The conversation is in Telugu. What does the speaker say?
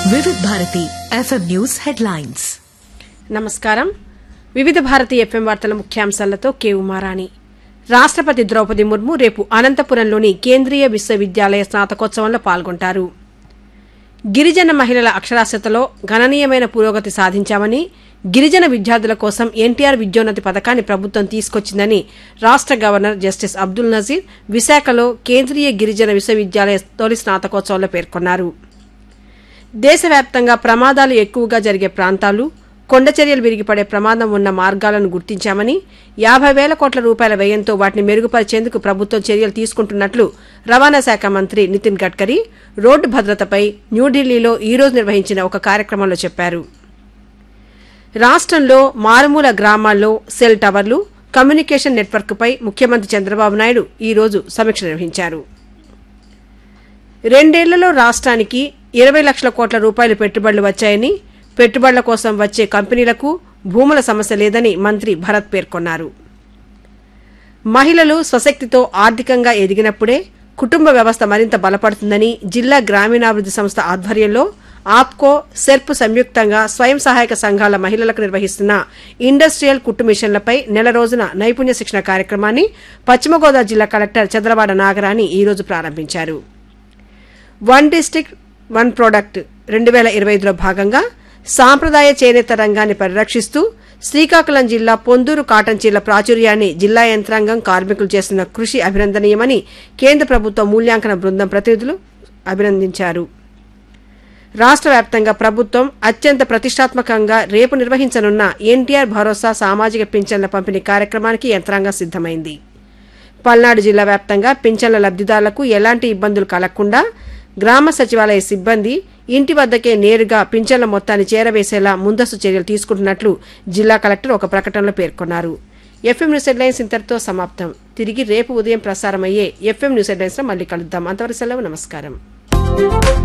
వివిధ భారతి ఎఫ్ఎం న్యూస్ హెడ్లైన్స్ నమస్కారం వివిధ భారతి ఎఫ్ఎం వార్తల ముఖ్యాంశాలతో కే ఉమారాణి రాష్ట్రపతి ద్రౌపది ముర్ము రేపు అనంతపురంలోని కేంద్రీయ విశ్వవిద్యాలయ స్నాతకోత్సవంలో పాల్గొంటారు గిరిజన మహిళల అక్షరాస్యతలో గణనీయమైన పురోగతి సాధించామని గిరిజన విద్యార్థుల కోసం ఎన్టీఆర్ విద్యోన్నతి పథకాన్ని ప్రభుత్వం తీసుకొచ్చిందని రాష్ట్ర గవర్నర్ జస్టిస్ అబ్దుల్ నజీర్ విశాఖలో కేంద్రీయ గిరిజన విశ్వవిద్యాలయ తొలి స్నాతకోత్సవంలో పేర్కొన్నారు దేశవ్యాప్తంగా ప్రమాదాలు ఎక్కువగా జరిగే ప్రాంతాలు కొండచర్యలు విరిగిపడే ప్రమాదం ఉన్న మార్గాలను గుర్తించామని యాభై వేల కోట్ల రూపాయల వ్యయంతో వాటిని మెరుగుపరిచేందుకు ప్రభుత్వం చర్యలు తీసుకుంటున్నట్లు రవాణా శాఖ మంత్రి నితిన్ గడ్కరీ రోడ్డు భద్రతపై న్యూఢిల్లీలో ఈ రోజు నిర్వహించిన ఒక కార్యక్రమంలో చెప్పారు రాష్ట్రంలో మారుమూల గ్రామాల్లో సెల్ టవర్లు కమ్యూనికేషన్ నెట్వర్క్పై ముఖ్యమంత్రి చంద్రబాబు నాయుడు ఈ రోజు సమీక్ష నిర్వహించారు రెండేళ్లలో రాష్ట్రానికి ఇరవై లక్షల కోట్ల రూపాయలు పెట్టుబడులు వచ్చాయని పెట్టుబడుల కోసం వచ్చే కంపెనీలకు భూముల సమస్య లేదని మంత్రి భరత్ పేర్కొన్నారు మహిళలు స్వశక్తితో ఆర్థికంగా ఎదిగినప్పుడే కుటుంబ వ్యవస్థ మరింత బలపడుతుందని జిల్లా గ్రామీణాభివృద్ధి సంస్థ ఆధ్వర్యంలో ఆప్కో సెర్ప్ సంయుక్తంగా స్వయం సహాయక సంఘాల మహిళలకు నిర్వహిస్తున్న ఇండస్ట్రియల్ కుట్టు మిషన్లపై నెల రోజున నైపుణ్య శిక్షణ కార్యక్రమాన్ని పశ్చిమ గోదావరి జిల్లా కలెక్టర్ చంద్రవాడ నాగరాణి ఈ రోజు ప్రారంభించారు వన్ డిస్టిక్ వన్ ప్రోడక్ట్ రెండు వేల ఇరవై ఐదులో భాగంగా సాంప్రదాయ చేనేత రంగాన్ని పరిరక్షిస్తూ శ్రీకాకుళం జిల్లా పొందూరు కాటన్ చీల ప్రాచుర్యాన్ని జిల్లా యంత్రాంగం కార్మికులు చేస్తున్న కృషి అభినందనీయమని కేంద్ర ప్రభుత్వ మూల్యాంకన బృందం ప్రతినిధులు అభినందించారు రాష్ట్ర వ్యాప్తంగా ప్రభుత్వం అత్యంత ప్రతిష్టాత్మకంగా రేపు నిర్వహించనున్న ఎన్టీఆర్ భరోసా సామాజిక పింఛన్ల పంపిణీ కార్యక్రమానికి యంత్రాంగం సిద్దమైంది పల్నాడు జిల్లా వ్యాప్తంగా పింఛన్ల లబ్దిదారులకు ఎలాంటి ఇబ్బందులు కలగకుండా గ్రామ సచివాలయ సిబ్బంది ఇంటి వద్దకే నేరుగా పింఛన్ల మొత్తాన్ని చేరవేసేలా ముందస్తు చర్యలు తీసుకుంటున్నట్లు జిల్లా కలెక్టర్ ఒక ప్రకటనలో పేర్కొన్నారు ఎఫ్ఎం న్యూస్ హెడ్లైన్స్ ఇంతటితో సమాప్తం తిరిగి రేపు ఉదయం ప్రసారమయ్యే ఎఫ్ఎం న్యూస్ హెడ్లైన్స్ లో మళ్ళీ కలుద్దాం అంతవరకు సెలవు నమస్కారం